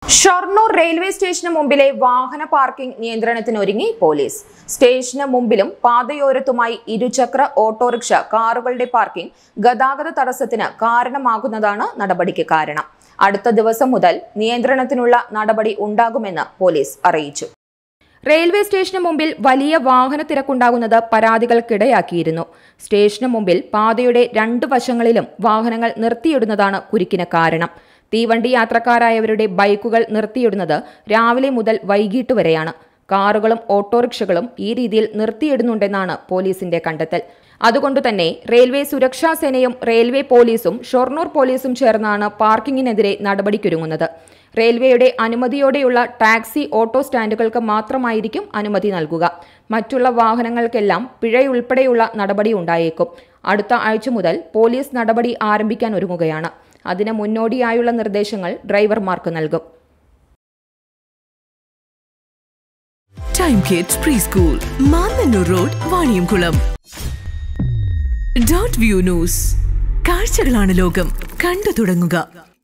Shoranur railway സ്റ്റേഷന് മുമ്പിലെ വാഹന parking നിയന്ത്രണത്തിനൊരുങ്ങി police സ്റ്റേഷന് മുമ്പിലും പാതയോരത്തുമായി ഇരുചക്ര ഓട്ടോറിക്ഷ കാറുകളുടെ പാർക്കിംഗ് ഗതാഗത തടസ്സത്തിന് കാരണമാകുന്നതാണ് നടപടിക്ക് കാരണം അടുത്ത ദിവസം മുതൽ നിയന്ത്രണത്തിനുള്ള നടപടി ഉണ്ടാകുമെന്ന് പോലീസ് അറിയിച്ചു റെയിൽവേ സ്റ്റേഷന് മുമ്പിൽ വലിയ വാഹന തിരക്കുണ്ടാകുന്നത് പരാതികൾക്കിടയാക്കിയിരുന്നു സ്റ്റേഷന് മുമ്പിൽ പാതയുടെ രണ്ട് വശങ്ങളിലും വാഹനങ്ങൾ നിർത്തിയിടുന്നതാണ് കുരുക്കിന് കാരണം തീവണ്ടി യാത്രക്കാരായവരുടെ ബൈക്കുകൾ നിർത്തിയിടുന്നത് രാവിലെ മുതൽ വൈകിട്ട് വരെയാണ് കാറുകളും ഓട്ടോറിക്ഷകളും ഈ രീതിയിൽ നിർത്തിയിടുന്നുണ്ടെന്നാണ് പോലീസിന്റെ കണ്ടെത്തൽ അതുകൊണ്ടുതന്നെ റെയിൽവേ സുരക്ഷാ സേനയും റെയിൽവേ പോലീസും ഷൊർണൂർ പോലീസും ചേർന്നാണ് പാർക്കിങ്ങിനെതിരെ നടപടിക്കൊരുങ്ങുന്നത് റെയിൽവേയുടെ അനുമതിയോടെയുള്ള ടാക്സി ഓട്ടോ സ്റ്റാൻഡുകൾക്ക് മാത്രമായിരിക്കും അനുമതി നൽകുക മറ്റുള്ള വാഹനങ്ങൾക്കെല്ലാം പിഴയുൾപ്പെടെയുള്ള നടപടി ഉണ്ടായേക്കും അടുത്ത ആഴ്ച മുതൽ പോലീസ് നടപടി ആരംഭിക്കാൻ ഒരുങ്ങുകയാണ് അതിന് മുന്നോടിയായുള്ള നിർദ്ദേശങ്ങൾ ഡ്രൈവർമാർക്ക് നൽകും time kids pre school Mannanur road Vaniyamkulam dot view news കാഴ്ചകളാണ് ലോകം കണ്ടു തുടങ്ങുക